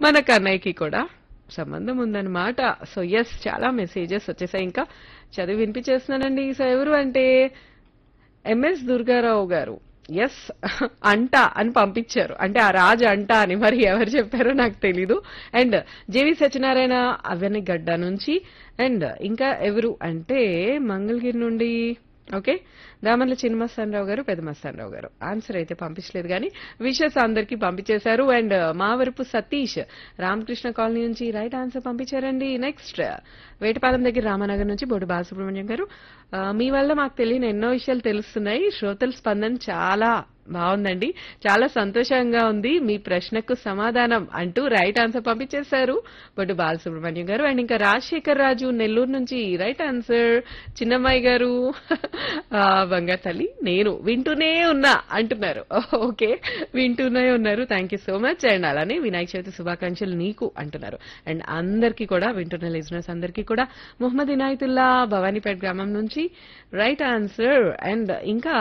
మన కన్నయ్యకి కూడా సంబంధం ఉందన్నమాట సో ఎస్ చాలా మెసేజెస్ వచ్చేసాయి ఇంకా చదివి వినిపించేస్తున్నానండి సో ఎవరు అంటే ఎంఎస్ దుర్గారావు గారు ఎస్ అంట అని పంపించారు అంటే ఆ రాజు అంట అని మరి ఎవరు చెప్పారో నాకు తెలీదు అండ్ జేవి సత్యనారాయణ అవని గడ్డ నుంచి అండ్ ఇంకా ఎవరు అంటే మంగళగిరి నుండి ఓకే దామర్ల చిన్నమస్తానరావు గారు పెద్ద మస్తానరావు గారు ఆన్సర్ అయితే పంపించలేదు కానీ విషెస్ అందరికి పంపించేశారు అండ్ మావరపు సతీష్ రామకృష్ణ కాలనీ నుంచి రైట్ ఆన్సర్ పంపించారండి నెక్స్ట్ వేటపాలెం దగ్గర రామానగర్ నుంచి బొడు బాలసుబ్రహ్మణ్యం గారు ఆ, మీ వల్ల మాకు తెలియని ఎన్నో విషయాలు తెలుస్తున్నాయి శ్రోతల స్పందన చాలా బాగుందండి చాలా సంతోషంగా ఉంది మీ ప్రశ్నకు సమాధానం అంటూ రైట్ ఆన్సర్ పంపించేశారు బొడ్డు బాలసుబ్రహ్మణ్యం గారు అండ్ ఇంకా రాజశేఖర్ రాజు నెల్లూరు నుంచి రైట్ ఆన్సర్ చిన్నమ్మాయి గారు ఆ, బంగారు తల్లి నేను వింటూనే ఉన్నా అంటున్నారు ఓకే వింటూనే ఉన్నారు thank you so much and అలానే వినాయక చవితి శుభాకాంక్షలు నీకు అంటున్నారు అండ్ అందరికీ కూడా వింటున్న లిజనర్స్ అందరికీ కూడా మొహమ్మద్ ఇనాయతుల్లా భవానీపేట గ్రామం నుంచి రైట్ ఆన్సర్ అండ్ ఇంకా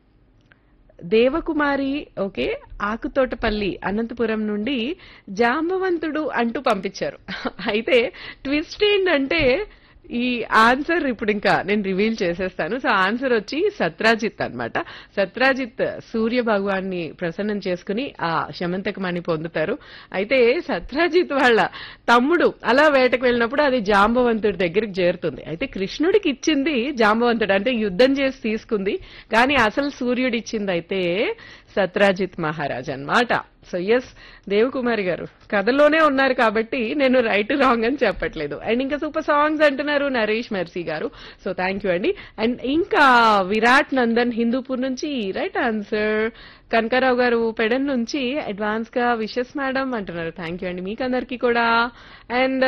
దేవకుమారి ఓకే ఆకుతోటపల్లి అనంతపురం నుండి జాంబవంతుడు అంటూ పంపించారు అయితే ట్విస్ట్ ఏంటంటే ఈ ఆన్సర్ ఇప్పుడు ఇంకా నేను రివీల్ చేసేస్తాను సో ఆన్సర్ వచ్చి సత్రాజిత్ అన్నమాట సత్రాజిత్ సూర్య భగవాన్ని ప్రసన్నం చేసుకుని ఆ శమంతకమణి పొందుతారు అయితే సత్రాజిత్ వాళ్ళ తమ్ముడు అలా వేటకు వెళ్ళినప్పుడు అది జాంబవంతుడి దగ్గరికి చేరుతుంది అయితే కృష్ణుడికి ఇచ్చింది జాంబవంతుడు అంటే యుద్ధం చేసి తీసుకుంది కానీ అసలు సూర్యుడు ఇచ్చింది అయితే సత్రాజిత్ మహారాజ్ అన్నమాట సో ఎస్ దేవకుమారి గారు కథలోనే ఉన్నారు కాబట్టి నేను రైట్ రాంగ్ అని చెప్పట్లేదు అండ్ ఇంకా సూపర్ సాంగ్స్ అంటున్నారు నరేష్ మెర్సీ గారు సో థ్యాంక్ యూ అండి అండ్ ఇంకా విరాట్ నందన్ హిందూపూర్ నుంచి రైట్ ఆన్సర్ కనకారావు గారు పెడన్ నుంచి అడ్వాన్స్ గా విషెస్ మేడం అంటున్నారు థ్యాంక్ యూ అండి మీకు అందరికీ కూడా అండ్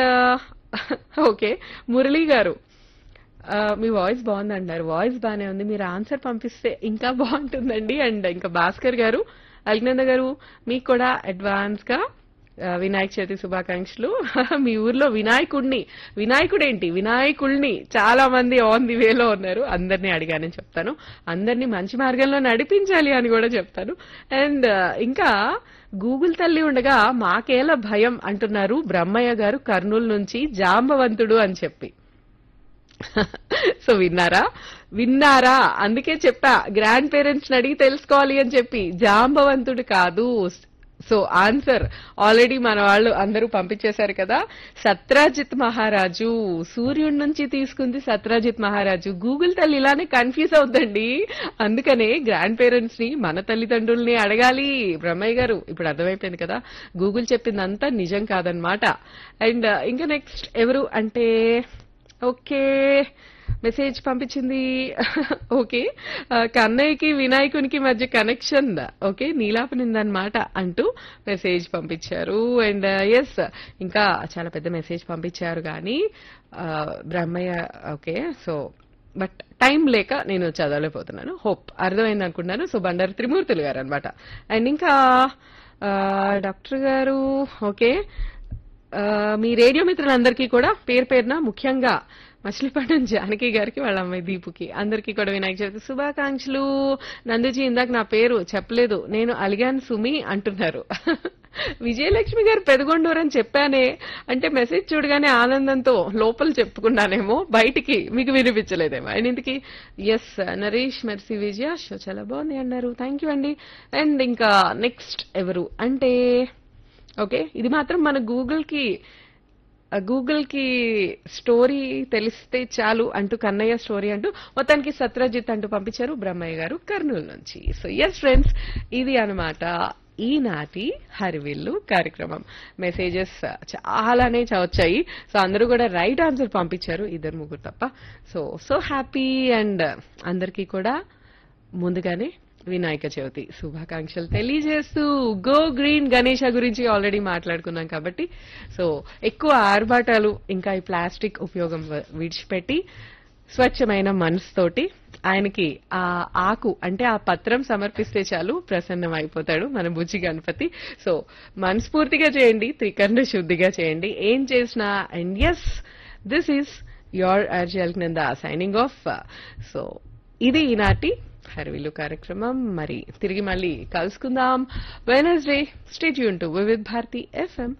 ఓకే మురళీ గారు ఆ, మీ వాయిస్ బాగుంది అంటారు వాయిస్ బాగానే ఉంది మీరు ఆన్సర్ పంపిస్తే ఇంకా బాగుంటుందండి అండ్ ఇంకా భాస్కర్ గారు అల్గినంద గారు మీకు కూడా అడ్వాన్స్ గా ఆ, వినాయక చవితి శుభాకాంక్షలు మీ ఊర్లో వినాయకుడిని వినాయకుడేంటి వినాయకుడిని చాలా మంది ఆన్ ది వేలో ఉన్నారు అందరినీ అడిగానని చెప్తాను అందరినీ మంచి మార్గంలో నడిపించాలి అని కూడా చెప్తాను అండ్ ఇంకా గూగుల్ తల్లి ఉండగా మాకేల భయం అంటున్నారు బ్రహ్మయ్య గారు కర్నూలు నుంచి జాంబవంతుడు అని చెప్పి సో విన్నారా విన్నారా అందుకే చెప్పా గ్రాండ్ పేరెంట్స్ అడిగి తెలుసుకోవాలి అని చెప్పి జాంబవంతుడు కాదు సో ఆన్సర్ ఆల్రెడీ మన వాళ్ళు అందరూ పంపించేశారు కదా సత్రాజిత్ మహారాజు సూర్యుడి నుంచి తీసుకుంది సత్రాజిత్ మహారాజు గూగుల్ తల్లి ఇలానే కన్ఫ్యూజ్ అవుద్దండి అందుకనే గ్రాండ్ పేరెంట్స్ ని మన తల్లిదండ్రుల్ని అడగాలి బ్రహ్మయ్య గారు ఇప్పుడు అర్థమైపోయింది కదా గూగుల్ చెప్పిందంతా నిజం కాదనమాట అండ్ ఇంకా నెక్స్ట్ ఎవరు అంటే ఓకే మెసేజ్ పంపించింది ఓకే ఆ, కన్నయ్యకి వినాయకునికి మధ్య కనెక్షన్ ఓకే నీలాపనిందనమాట అంటూ మెసేజ్ పంపించారు అండ్ ఎస్ ఇంకా చాలా పెద్ద మెసేజ్ పంపించారు కానీ ఆ, Brahmaiah okay so but time లేక నేను చదవలేకపోతున్నాను హోప్ అర్థమైంది అనుకుంటున్నాను సో బండారు త్రిమూర్తులు గారు అనమాట అండ్ ఇంకా ఆ, డాక్టర్ గారు ఓకే ఆ, మీ రేడియో మిత్రులందరికీ కూడా పేరు పేరున ముఖ్యంగా మచిలీపట్నం జానకి గారికి వాళ్ళ అమ్మాయి దీపుకి అందరికీ కూడా వినాయక చవితి శుభాకాంక్షలు నందుజీ ఇందాక నా పేరు చెప్పలేదు నేను అలిగాను సుమి అంటున్నారు విజయలక్ష్మి గారు పెదగొండూరు అని చెప్పానే అంటే మెసేజ్ చూడగానే ఆనందంతో లోపల చెప్పుకున్నానేమో బయటికి మీకు వినిపించలేదేమో అండ్ ఇందుకి S Naresh Mercy Vijaya show చాలా బాగుంది అన్నారు థ్యాంక్ యూ అండి అండ్ ఇంకా నెక్స్ట్ ఎవరు అంటే ఓకే ఇది మాత్రం మన గూగుల్ కి గూగుల్ కి స్టోరీ తెలిస్తే చాలు అంటూ కన్నయ్య స్టోరీ అంటూ మొత్తానికి సత్రజిత్ అంటూ పంపించారు బ్రహ్మయ్య గారు కర్నూలు నుంచి సో ఎస్ ఫ్రెండ్స్ ఇది అన్నమాట ఈనాటి హరివిల్లు కార్యక్రమం మెసేజెస్ చాలానే చ- వచ్చాయి సో అందరూ కూడా రైట్ ఆన్సర్ పంపించారు ఇద్దరు ముగ్గురు తప్ప సో సో హ్యాపీ అండ్ అందరికీ కూడా ముందుగానే వినాయక చవితి శుభాకాంక్షలు తెలియజేస్తూ గో గ్రీన్ గణేష గురించి ఆల్రెడీ మాట్లాడుకున్నాం కాబట్టి సో ఎక్కువ ఆర్భాటాలు ఇంకా ఈ ప్లాస్టిక్ ఉపయోగం వ- విడిచిపెట్టి స్వచ్ఛమైన మనసుతోటి ఆయనకి ఆ ఆకు అంటే ఆ పత్రం సమర్పిస్తే చాలు ప్రసన్నం అయిపోతాడు మన బుజ్జి గణపతి సో మనస్ఫూర్తిగా చేయండి త్రికరణ శుద్ధిగా చేయండి ఏం చేసినా and yes this is your అర్జల్ నంద సైనింగ్ ఆఫ్ సో ఇది ఈనాటి హరివిల్లు కార్యక్రమం మరి తిరిగి మళ్ళీ కలుసుకుందాం వెనస్డే స్టేట్ యూన్ టు వివిధ్ భారతి ఎఫ్ఎం